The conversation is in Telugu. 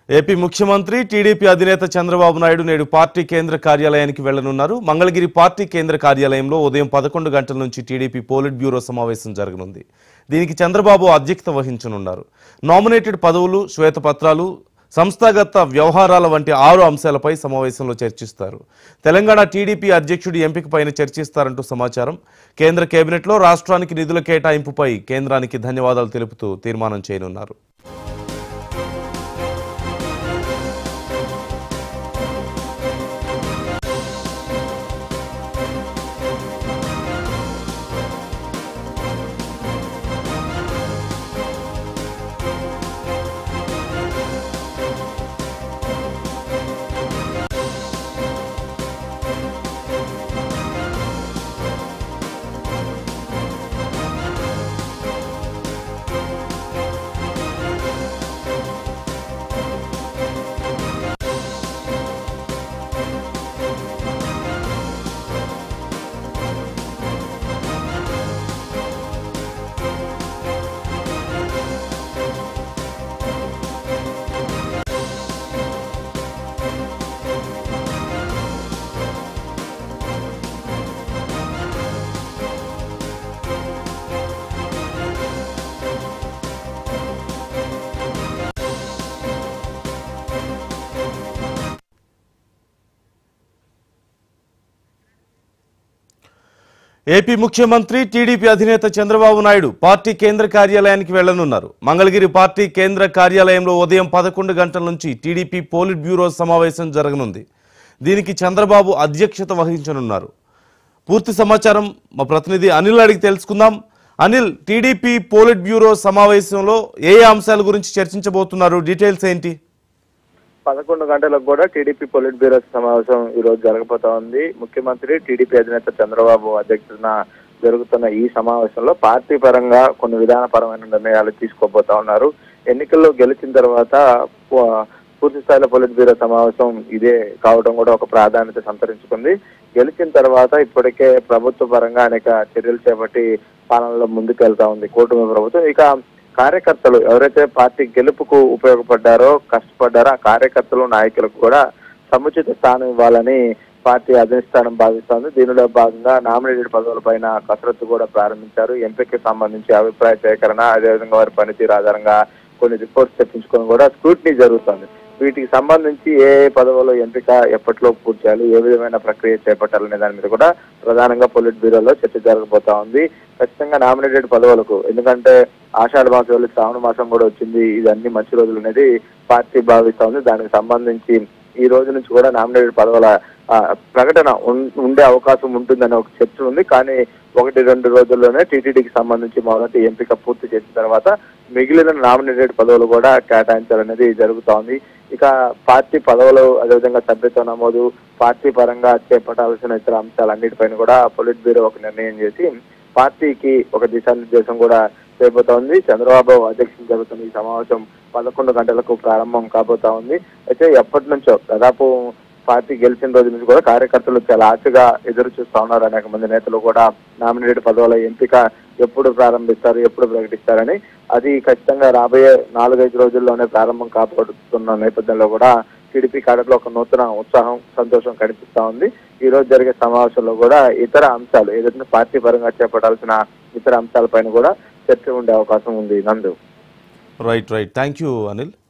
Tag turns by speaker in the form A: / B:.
A: ఏపీ ముఖ్యమంత్రి టీడీపీ అధినేత చంద్రబాబు నాయుడు నేడు పార్టీ కేంద్ర కార్యాలయానికి వెళ్లనున్నారు మంగళగిరి పార్టీ కేంద్ర కార్యాలయంలో ఉదయం పదకొండు గంటల నుంచి టీడీపీ పోలిట్ బ్యూరో సమావేశం జరగనుంది దీనికి చంద్రబాబు అధ్యక్షత వహించనున్నారు నామినేటెడ్ పదవులు శ్వేతపత్రాలు సంస్థాగత వ్యవహారాల వంటి ఆరు అంశాలపై సమావేశంలో చర్చిస్తారు తెలంగాణ టీడీపీ అధ్యక్షుడి ఎంపికపైన చర్చిస్తారంటూ సమాచారం కేంద్ర కేబినెట్లో రాష్ట్రానికి నిధుల కేటాయింపుపై కేంద్రానికి ధన్యవాదాలు తెలుపుతూ తీర్మానం చేయనున్నారు ఏపీ ముఖ్యమంత్రి టీడీపీ అధినేత చంద్రబాబు నాయుడు పార్టీ కేంద్ర కార్యాలయానికి వెళ్లనున్నారు మంగళగిరి పార్టీ కేంద్ర కార్యాలయంలో ఉదయం పదకొండు గంటల నుంచి టీడీపీ పోలిట్ బ్యూరో సమావేశం జరగనుంది దీనికి చంద్రబాబు అధ్యక్షత వహించనున్నారు పూర్తి సమాచారం మా ప్రతినిధి అనిల్ అడిగి తెలుసుకుందాం అనిల్ టీడీపీ పోలిట్ బ్యూరో సమావేశంలో ఏ ఏ అంశాల గురించి చర్చించబోతున్నారు డీటెయిల్స్ ఏంటి
B: పదకొండు గంటలకు కూడా టీడీపీ పొలిట్ బ్యూరో సమావేశం ఈ రోజు జరగబోతా ఉంది ముఖ్యమంత్రి టీడీపీ అధినేత చంద్రబాబు అధ్యక్షతన జరుగుతున్న ఈ సమావేశంలో పార్టీ పరంగా కొన్ని విధానపరమైన నిర్ణయాలు తీసుకోబోతా ఉన్నారు ఎన్నికల్లో గెలిచిన తర్వాత పూ- పూర్తి స్థాయిలో పొలిట్ బ్యూరో సమావేశం ఇదే కావడం కూడా ఒక ప్రాధాన్యత సంతరించుకుంది గెలిచిన తర్వాత ఇప్పటికే ప్రభుత్వ పరంగా అనేక చర్యలు చేపట్టి పాలనలో ముందుకు వెళ్తా ఉంది కూటమి ప్రభుత్వం ఇక కార్యకర్తలు ఎవరైతే పార్టీ గెలుపుకు ఉపయోగపడ్డారో కష్టపడ్డారో ఆ కార్యకర్తలు నాయకులకు కూడా సముచిత స్థానం ఇవ్వాలని పార్టీ అధిష్టానం భావిస్తోంది దీనిలో భాగంగా నామినేటెడ్ పదవుల పైన కసరత్తు కూడా ప్రారంభించారు ఎంపికకి సంబంధించి అభిప్రాయ సేకరణ అదేవిధంగా వారి పనితీరు ఆధారంగా కొన్ని రిపోర్ట్స్ తెప్పించుకొని కూడా స్క్రూటినీ జరుగుతోంది వీటికి సంబంధించి ఏ ఏ పదవుల ఎంపిక ఎప్పట్లో పూర్తి చేయాలి ఏ విధమైన ప్రక్రియ చేపట్టాలనే దాని మీద కూడా ప్రధానంగా పొలిట్ బ్యూరోలో చర్చ జరగబోతా ఉంది ఖచ్చితంగా నామినేటెడ్ పదవులకు ఎందుకంటే ఆషాఢ మాసం వెళ్ళి శ్రావణ మాసం కూడా వచ్చింది ఇది అన్ని మంచి రోజులు అనేది పార్టీ భావిస్తా ఉంది దానికి సంబంధించి ఈ రోజు నుంచి కూడా నామినేటెడ్ పదవుల ఆ, ప్రకటన ఉన్- ఉండే అవకాశం ఉంటుందనే ఒక చర్చ ఉంది కానీ ఒకటి రెండు రోజుల్లోనే టీటీడీకి సంబంధించి మొదటి ఎంపిక పూర్తి చేసిన తర్వాత మిగిలిన నామినేటెడ్ పదవులు కూడా కేటాయించాలనేది జరుగుతోంది ఇక పార్టీ పదవులు అదేవిధంగా సభ్యత్వ నమోదు పార్టీ పరంగా చేపట్టాల్సిన ఇతర అంశాలన్నిటిపైన కూడా పొలిట్ బ్యూరో ఒక నిర్ణయం చేసి పార్టీకి ఒక దిశానిర్దేశం కూడా చేయబోతోంది చంద్రబాబు అధ్యక్షత జరుగుతున్న ఈ సమావేశం పదకొండు గంటలకు ప్రారంభం కాబోతా ఉంది అయితే ఎప్పటి నుంచో దాదాపు పార్టీ గెలిచిన రోజు నుంచి కూడా కార్యకర్తలు చాలా ఆశగా ఎదురు చూస్తా ఉన్నారు అనేక మంది నేతలు కూడా నామినేటెడ్ పదవుల ఎంపిక ఎప్పుడు ప్రారంభిస్తారు ఎప్పుడు ప్రకటిస్తారని అది ఖచ్చితంగా రాబోయే నాలుగైదు రోజుల్లోనే ప్రారంభం కాబోతున్న నేపథ్యంలో కూడా టీడీపీ కాడర్లో ఒక నూతన ఉత్సాహం సంతోషం కనిపిస్తా ఉంది ఈ రోజు జరిగే సమావేశంలో కూడా ఇతర అంశాలు ఏదైతే పార్టీ పరంగా చేపట్టాల్సిన ఇతర అంశాలపైన కూడా చర్చ ఉండే అవకాశం ఉంది Nandu
A: right right thank you Anil